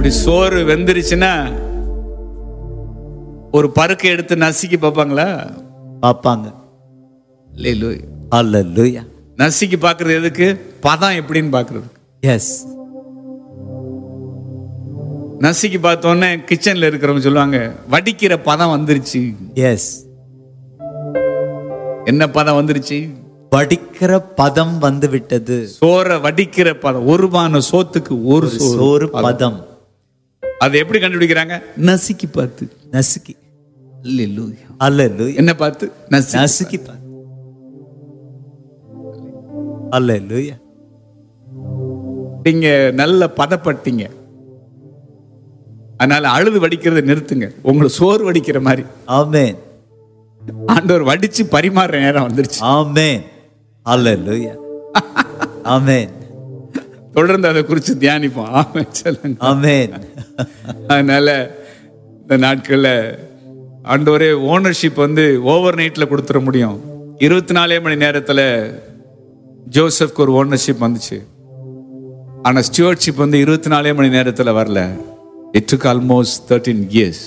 இப்படி சோறு வெந்துருச்சுன்னா ஒரு பருக்கை எடுத்து நசுக்கி பார்ப்பாங்களா பார்ப்பாங்க இல்லை அல்லேலூயா நசுக்கி பார்க்கறது எதுக்கு பதம் எப்படின்னு பார்க்கறது எஸ் நசுக்கி பார்த்தோன்னே கிச்சன்ல இருக்கிறவங்க சொல்லுவாங்க வடிக்கிற பதம் வந்துருச்சு எஸ் என்ன பதம் வந்துருச்சு வடிக்கிற பதம் வந்து விட்டது சோறை வடிக்கிற பதம் ஒரு பான சோத்துக்கு ஒரு சோறு சோறு பதம் அதை எப்படி கண்டுபிடிக்கிறாங்க நசுக்கி பார்த்து நசுக்கி அல்லேலூயா. அல்லேலூயா என்ன பார்த்து நசுக்கி நசுக்கி பார்த்து அல்லேலூயா நீங்க நல்ல பதப்பட்டீங்க அதனால அழுது வடிக்கிறதை நிறுத்துங்க உங்களை சோறு வடிக்கிற மாதிரி ஆமென் ஆண்டவர் வடிச்சு பரிமாறுற நேரம் வந்துருச்சு ஆமென் அல்லேலூயா ஆமென் தொடர்ந்து அதை குறித்து தியானிப்போம் ஆமென் சொல்லுங்க ஆமென் அதனால இந்த நாட்கள்ல ஆண்டவரே ஓனர்ஷிப் வந்து ஓவர் நைட்ல கொடுத்துட முடியும் இருபத்தி நாலே மணி நேரத்துல ஜோசப்க்கு ஒரு ஓனர்ஷிப் வந்துச்சு ஆனா ஸ்டியூவர்ட்ஷிப் வந்து இருபத்தி நாலே மணி நேரத்துல வரல it took almost thirteen years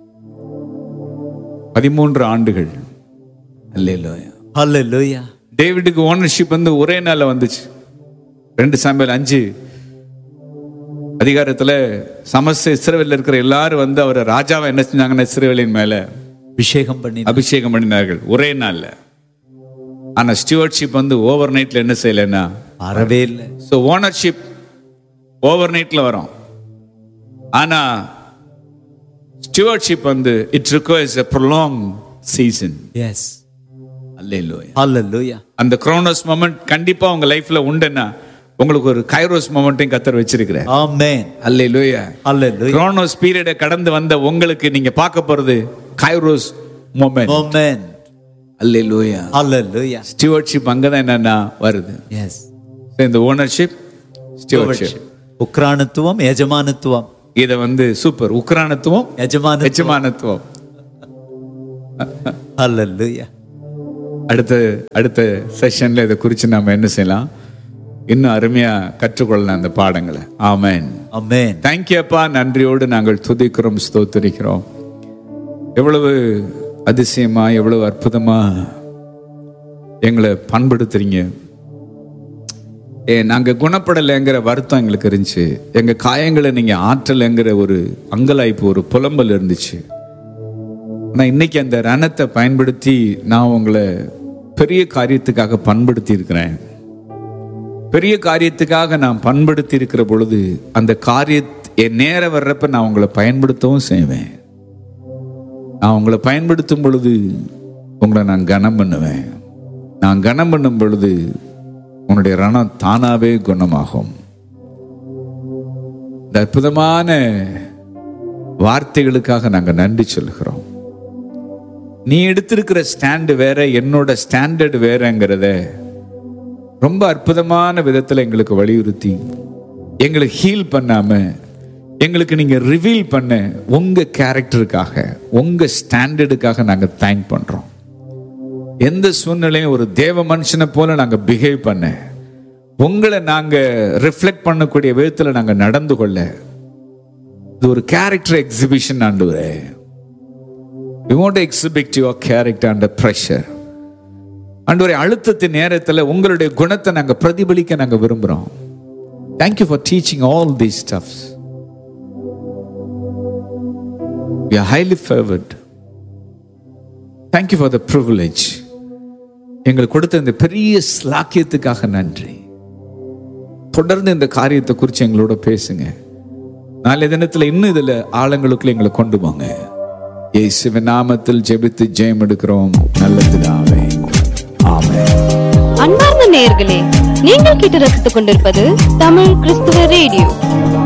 பதிமூன்று ஆண்டுகள் அல்லேலூயா அல்லேலூயா டேவிடுக்கு ஓனர்ஷிப் வந்து ஒரே நாள்ல வந்துச்சு ரெண்டு சாம்பியல் அஞ்சு அதிகாரத்துல சமஸ்த இஸ்ரவேல்ல இருக்கிற எல்லாரும் வந்து அவர் ராஜாவை என்ன செஞ்சாங்கன்னா இஸ்ரவேலின் மேல அபிஷேகம் பண்ணி அபிஷேகம் பண்ணினார்கள் ஒரே நாள்ல ஆனா ஸ்டியூவர்ட்ஷிப் வந்து ஓவர் நைட்ல என்ன செய்யலைன்னா வரவே இல்லை ஸோ ஓனர்ஷிப் ஓவர் நைட்ல வரும் ஆனா ஸ்டியூவர்ட்ஷிப் வந்து it requires a prolong season yes hallelujah hallelujah அந்த குரோனோஸ் மொமெண்ட் கண்டிப்பா உங்க லைஃப்ல உண்டுன்னா உங்களுக்கு ஒரு கைரோஸ் மொமெண்ட்டையும் கத்தர் வச்சிருக்கிறார் ஆமென் அல்லேலூயா அல்லேலூயா குரோனோஸ் பீரியடை கடந்து வந்த உங்களுக்கு நீங்க பார்க்க போறது kairos moment amen hallelujah hallelujah stewardship அங்கதான் என்னன்னா வருது எஸ் So, இந்த ஓனர்ஷிப் ஸ்டியூவர்ட்ஷிப் உக்ரானத்துவம் எஜமானத்துவம் இத வந்து சூப்பர் உக்ரானத்துவம் எஜமானத்துவம் எஜமானத்துவம் அல்லேலூயா அடுத்த அடுத்த செஷன்ல இதை குறித்து நாம என்ன செய்யலாம் இன்னும் அருமையா கற்றுக்கொள்ளலாம் அந்த பாடங்களை ஆமென் ஆமென் தேங்க்யூ அப்பா நன்றியோடு நாங்கள் துதிக்கிறோம் ஸ்தோத்திரிக்கிறோம் எவ்வளவு அதிசயமா எவ்வளவு அற்புதமா எங்களை பண்படுத்துறீங்க ஏ நாங்க குணப்படலைங்கிற வருத்தம் எங்களுக்கு இருந்துச்சு எங்க காயங்களை நீங்க ஆற்றலைங்கிற ஒரு அங்கலாய்ப்பு ஒரு புலம்பல் இருந்துச்சு ஆனா இன்னைக்கு அந்த ரணத்தை பயன்படுத்தி நான் உங்களை பெரிய காரியத்துக்காக பண்படுத்தி இருக்கிறேன் பெரிய காரியத்துக்காக நான் பண்படுத்தி இருக்கிற பொழுது அந்த காரிய என் நேரம் வர்றப்ப நான் உங்களை பயன்படுத்தவும் செய்வேன் நான் உங்களை பயன்படுத்தும் பொழுது உங்களை நான் கனம் பண்ணுவேன் நான் கனம் பண்ணும் பொழுது உன்னுடைய ரணம் தானாவே குணமாகும் இந்த அற்புதமான வார்த்தைகளுக்காக நாங்கள் நன்றி சொல்கிறோம் நீ எடுத்திருக்கிற ஸ்டாண்டு வேற என்னோட ஸ்டாண்டர்ட் வேறங்கிறத ரொம்ப அற்புதமான விதத்தில் எங்களுக்கு வலியுறுத்தி எங்களை ஹீல் பண்ணாம எங்களுக்கு நீங்க ரிவீல் பண்ண உங்க கேரக்டருக்காக உங்க ஸ்டாண்டர்டுக்காக நாங்க தேங்க் பண்றோம் எந்த சூழ்நிலையும் ஒரு தேவ மனுஷனை போல நாங்க பிஹேவ் பண்ண உங்களை நாங்க ரிஃப்ளெக்ட் பண்ணக்கூடிய விதத்துல நாங்க நடந்து கொள்ள இது ஒரு character exhibition and we want exhibit your character under pressure ஆண்டவரே அழுத்தத்தின் நேரத்தில் உங்களுடைய குணத்தை நாங்கள் பிரதிபலிக்க நாங்கள் விரும்புகிறோம் thank you for teaching all these stuffs we are highly favoured thank you for the privilege எங்களுக்கு கொடுத்த இந்த பெரிய ஸ்லாக்கியத்துக்காக நன்றி தொடர்ந்து இந்த காரியத்தை குறித்து எங்களோட பேசுங்க நாளைய தினத்தில் இன்னும் இதில் ஆழங்களுக்குள்ள எங்களை கொண்டு போங்க இயேசுவின் நாமத்தில் ஜெபித்து ஜெயம் எடுக்கிறோம் நல்லதுதாவே ஆமென் அன்பார்ந்த நேயர்களே நீங்கள் கேட்டு ரசித்துக் கொண்டிருப்பது தமிழ் கிறிஸ்துவ ரேடியோ